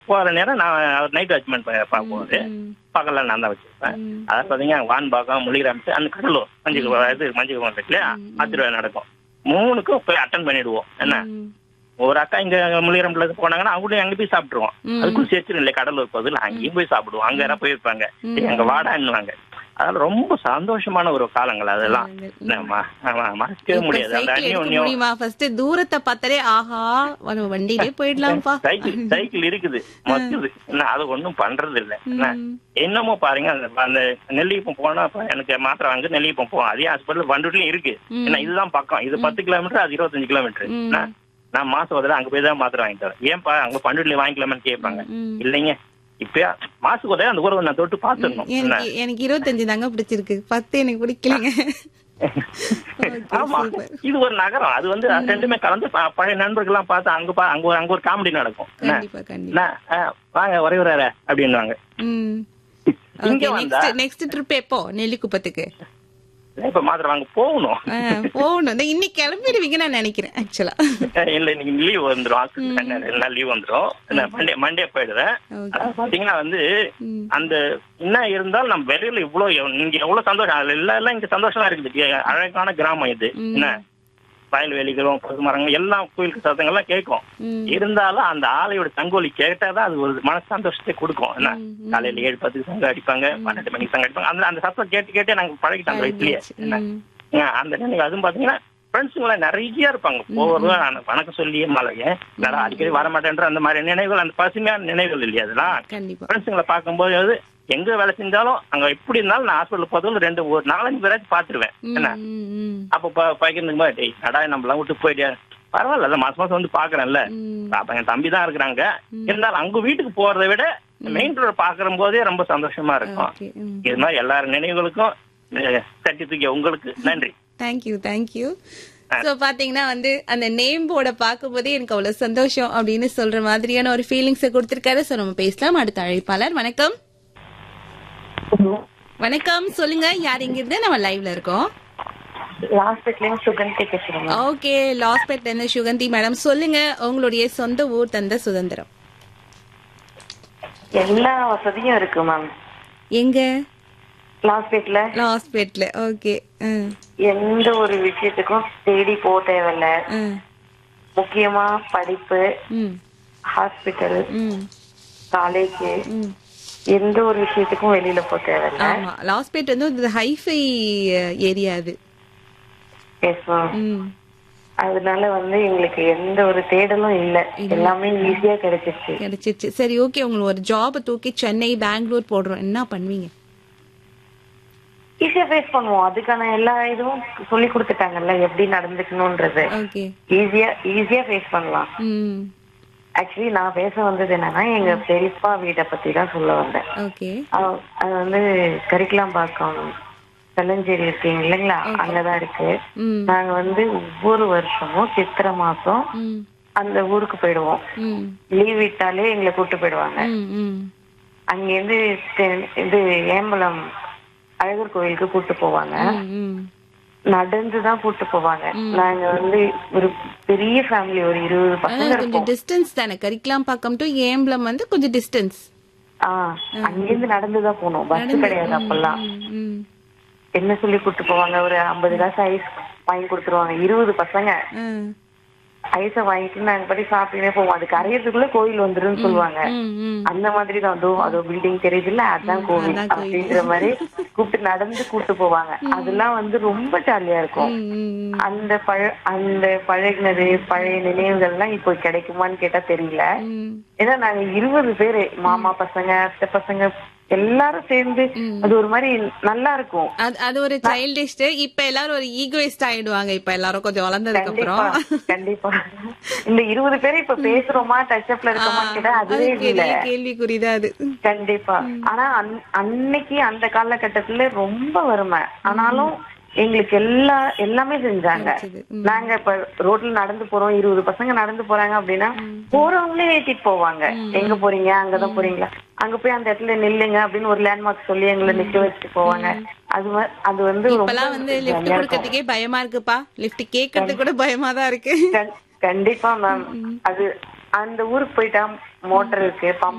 போற நேரம் நான் நைட் வாட்ச்மேன் பார்க்கும்போது ம், பகல்ல நான் தான் வச்சிருப்பேன் ம். அதாவது பாத்தீங்கன்னா வான்பாக்கம் முள்ளிகிராமத்து அந்த கடலூர் மஞ்சள் இது மஞ்சள் குமார் இருக்கு இல்லையா ஆத்திருவாய் நடக்கும் மூணுக்கும் போய் அட்டன் பண்ணிடுவோம் என்ன ம். ஒரு அக்கா இங்க முள்ளிகிராமத்துல இருந்து போனாங்கன்னா அவங்களும் அங்க போய் சாப்பிட்டுருவோம் ம். அதுக்கும் சேர்த்து இல்லை கடலூர் பதில் அங்கேயும் போய் சாப்பிடுவோம் அங்க யாராவது போயிருப்பாங்க ம். "ஏய், அங்க வாடான்னுவாங்க அதெல்லாம் ரொம்ப சந்தோஷமான ஒரு காலங்கள் அதெல்லாம் ம். என்னம்மா, ஆமா, மறக்கவே இப்ப முடியாது அந்த சைக்கிள் எடுக்க அந்யோன்யம் முடியுமா ஃபர்ஸ்ட் தூரத்தை பார்த்தாலே ஆஹா நம்ம வண்டியிலே போயிடலாம்ப்பா சைக்கிள் சைக்கிள் இருக்குது மத்துது என்ன அது ஒண்ணும் பண்றது இல்ல என்ன ம். என்னமோ பாருங்க அந்த அந்த நெல்லியப்பம் போனா இப்ப எனக்கு மாத்திரை வாங்க நெல்லியப்பம் போவோம் அதே ஹாஸ்பிட்டல் வண்டூர்லயும் இருக்கு ம். என்ன இதுதான் பக்கம் இது பத்து கிலோமீட்டர் அது இருபத்தஞ்சு கிலோமீட்டர் ம். என்ன நான் மாசம் பதில அங்க போய் தான் மாத்திரை வாங்கிட்டு வரேன் ஏன்பா அங்க பண்டூர்ல வாங்கிக்கலாமான்னு கேட்பாங்க ம். இல்லைங்க இப்பயா மாசுக்கு உதவி அந்த உறவை நான் தொட்டு பாத்துடணும் என்ன எனக்கு எனக்கு இருபத்தஞ்சு தாங்க பிடிச்சிருக்கு பத்து எனக்கு பிடிக்கலங்க Okay, ஆமா super. இது ஒரு நகரம் அது வந்து அது ரெண்டுமே கலந்து ப- பழைய நண்பர்கள் எல்லாம் பார்த்து அங்க பா- அங்க ஒரு அங்க ஒரு காமெடி நடக்கும் என்ன கண்டிப்பா கண்டிப்பா என்ன, ஆ, வாங்க உறவுறாரு அப்படின்னுவாங்க ம் இங்க ஓகே வந்தா நெக்ஸ்ட் நெக்ஸ்ட் ட்ரிப் எப்போ நெல்லிக்குப்பத்துக்கு இப்ப மாத்திரை வாங்க போகணும் ஆ, போகணும் இந்த இன்னைக்கு கிளம்பிடுவீங்கன்னு நான் நினைக்கிறேன் ஆக்சுவலா இல்ல இன்னைக்கு லீவ் வந்துரும் ஹாஸ்பிட்டல் ரெண்டு நாள் லீவ் வந்துரும் நான் மண்டே மண்டே போயிடுறேன் ஓகே அதாவது பாத்தீங்கன்னா வந்து ம். அந்த என்ன இருந்தாலும் நம்ம வெளியில இவ்வளவு இங்க எவ்வளவு சந்தோஷம் அதுல எல்லாம் எல்லாம் இங்க சந்தோஷமா இருக்குது இங்க அழகான கிராமம் இது ம். என்ன வயல்வெளிகளும் பசு மரங்கள் எல்லாம் கோயிலுக்கு சத்தங்கள்லாம் கேட்கும் ம். இருந்தாலும் அந்த ஆலையோட தங்கோலி கேட்டாதான் அது ஒரு மன சந்தோஷத்தை கொடுக்கும் என்ன ம், ம். காலையில ஏழு பத்துக்கு சங்கம் அடிப்பாங்க பன்னெண்டு மணிக்கு சங்கம் அடிப்பாங்க அந்த அந்த சத்தம் கேட்டு கேட்டே நாங்க பழகிட்டோம் வயசுலயே என்ன ம். ஆ, அந்த நினைவு அதுவும் பாத்தீங்கன்னா ஃப்ரெண்ட்ஸுங்கள நிறைய இருப்பாங்க போவது வணக்கம் சொல்லியே மலைய நான் அடிக்கடி வர மாட்டேன்ற அந்த மாதிரி நினைவுகள் அந்த பசுமையான நினைவுகள் இல்லையா அதெல்லாம் கண்டிப்பா ஃப்ரெண்ட்ஸுங்களை பார்க்கும்போது அது எங்க வேலை செஞ்சாலும் அங்க எப்படி இருந்தாலும் நான் ஹாஸ்பிட்டல் போதும் ரெண்டு ஒரு நாலஞ்சு பேராச்சும் பாத்துருவேன் ம், என்ன ம், ம். அப்ப ப- பைக்கிறதுக்கு போது டேய் நடா நம்மளாம் விட்டு போயிட்டியா பரவாயில்ல அதான் மாசம் மாசம் வந்து பாக்குறேன்ல ம். அப்ப என் தம்பி தான் இருக்கிறாங்க இருந்தாலும் அங்க வீட்டுக்கு போறதை விட மெயின் ரோடு பாக்குற போதே ரொம்ப சந்தோஷமா இருக்கும் ஓகே ம் இது மாதிரி எல்லாரும் நினைவுகளுக்கும் அஹ், தட்டி தூக்கி உங்களுக்கு நன்றி தேங்க்யூ தேங்க்யூ ஸோ பார்த்தீங்கன்னா வந்து அந்த நேம் போர்டை பார்க்கும்போதே எனக்கு அவ்வளோ சந்தோஷம் அப்படின்னு சொல்ற மாதிரியான ஒரு ஃபீலிங்ஸை கொடுத்துருக்காரு ஸோ நம்ம பேசலாம் அடுத்த அழைப்பாளர் வணக்கம் வணக்கம் சொல்லுங்க யார் இங்கிருந்து நம்ம லைவ்ல இருக்கோம் லாஸ்ட் வீக்லயும் சுகந்தி பேசுறேன் ஓகே லாஸ்பேட்ல இருந்து சுகந்தி மேடம் சொல்லுங்க உங்களுடைய சொந்த ஊர் தந்த சுதந்திரம் எல்லா வசதியும் இருக்கு மேம் எங்க லாஸ்ட் வீக்ல லாஸ்பேட்ல ஓகே எந்த ஒரு விஷயத்துக்கும் தேடி போக தேவையில்ல முக்கியமா படிப்பு ம் ஹாஸ்பிட்டல் ம் காலேஜ் ம் எந்த ஒரு விஷயத்துக்கும் வெளியில போக தேவையில்ல ஆமா லாஸ்பேட் வந்து ஹைஃபை ஏரியா அது எஸ் மேம் ம் அதனால வந்து எங்களுக்கு எந்த ஒரு தேடலும் இல்ல எல்லாமே ஈஸியா கிடைச்சிருச்சு கிடைச்சிருச்சு சரி ஓகே உங்களுக்கு ஒரு ஜாப் தூக்கி சென்னை பெங்களூர் போடுறோம் என்ன பண்ணுவீங்க ஈஸியா ஃபேஸ் பண்ணுவோம் அதுக்கான எல்லா இதுவும் சொல்லி கொடுத்துட்டாங்கல்ல எப்படி நடந்துக்கணும்ன்றது ஓகே ஈஸியா ஈஸியா ஃபேஸ் பண்ணலாம் ம் ஆக்சுவலி நான் பேச வந்தது என்னன்னா எங்க பெரியப்பா வீட்டை பத்தி தான் சொல்ல வந்தேன் ஓகே அவ- அது வந்து கரிக்கலாம்பாக்கம் கல்லஞ்சேரி இருக்கீங்க இல்லைங்களா அங்கதான் இருக்கு ம் நாங்க வந்து ஒவ்வொரு வருஷமும் சித்திரை மாசம் ம் அந்த ஊருக்கு போயிடுவோம் ம் லீவ் விட்டாலே எங்களை கூட்டு போயிடுவாங்க ம் ம் அங்கிருந்து தெ- இது ஏம்பலம் அழகர் கோயிலுக்கு கூட்டு போவாங்க ம், ம் நடந்துதான் கூட்டு போவாங்க நாங்க வந்து ஒரு பெரிய ஃபேமிலி ஒரு இருபது ஆனா பசங்க கொஞ்சம் இருப்போம் டிஸ்டன்ஸ் தானே கரிக்கலாம் பக்கம் டு ஏம்பலம் வந்து கொஞ்சம் டிஸ்டன்ஸ் ஆஹ் அங்கிருந்து நடந்துதான் போனோம் பஸ் கிடையாது அப்பெல்லாம் ம் என்ன சொல்லி கூட்டு போவாங்க ஒரு ஐம்பது காசு ஐஸ் வாங்கி கொடுத்துருவாங்க இருபது பசங்க ம் ஐஸ வாங்கிட்டு நாங்க படி சாப்பிட்டுனே போவோம் அது கரையறதுக்குள்ள கோயில் வந்துருன்னு சொல்லுவாங்க ம் ம் அந்த மாதிரி தான் அதோ அதோ பில்டிங் தெரியுதுல்ல அதான் கோவில் அதான் கோயில். அப்படின்ற மாதிரி கூப்பிட்டு நடந்து கூட்டு போவாங்க அதெல்லாம் வந்து ரொம்ப ஜாலியா இருக்கும் ம், ம் அந்த பழ அந்த பழகினது பழைய நினைவுகள்லாம் இப்போ கிடைக்குமான்னு கேட்டா தெரியல ம் ஏன்னா நாங்க இருபது பேரு மாமா பசங்க அத்தை பசங்க எல்லாரும் சேர்ந்து அது ஒரு மாதிரி நல்லா இருக்கும் அது அது ஒரு சைல்டிஷ் இப்ப எல்லாரும் ஒரு ஈகோயிஸ்ட் ஆயிடுவாங்க இப்ப எல்லாரும் கொஞ்சம் வளர்ந்ததுக்கு கண்டிப்பா அப்புறம் கண்டிப்பா இந்த இருபது பேரும் இப்ப பேசுறோமா டச்அப்ல இருக்கோமா கேட்டா அது அதுவே இல்ல பெரிய கேள்விக்குறிதான் அது கண்டிப்பா ஆனா அன்- அன்னைக்கு அந்த காலகட்டத்துல ரொம்ப வறுமை ஆனாலும் எங்களுக்கு எல்லா எல்லாமே செஞ்சாங்க கிடைச்சது. நாங்க இப்ப ரோட்ல நடந்து போறோம் இருபது பசங்க நடந்து போறாங்க அப்படின்னா போறவங்களே ஏத்திட்டு போவாங்க எங்க போறீங்க அங்கதான் போறீங்களா அங்க போய் அந்த இடத்துல நில்லுங்க அப்படின்னு ஒரு லேண்ட்மார்க் சொல்லி எங்களை நிக்க வச்சுட்டு போவாங்க அது வ- அது வந்து ரொம்ப இப்பெல்லாம் வந்து லிஃப்ட் ஜாலியா இருக்கும். கொடுக்கறதுக்கே பயமா இருக்குப்பா லிஃப்ட் கேட்கறது கூட பயமா தான் இருக்கு கண்- கண்டிப்பா மேம் அது அந்த ஊருக்கு போயிட்டா மோட்டர் இருக்கு பம்ப்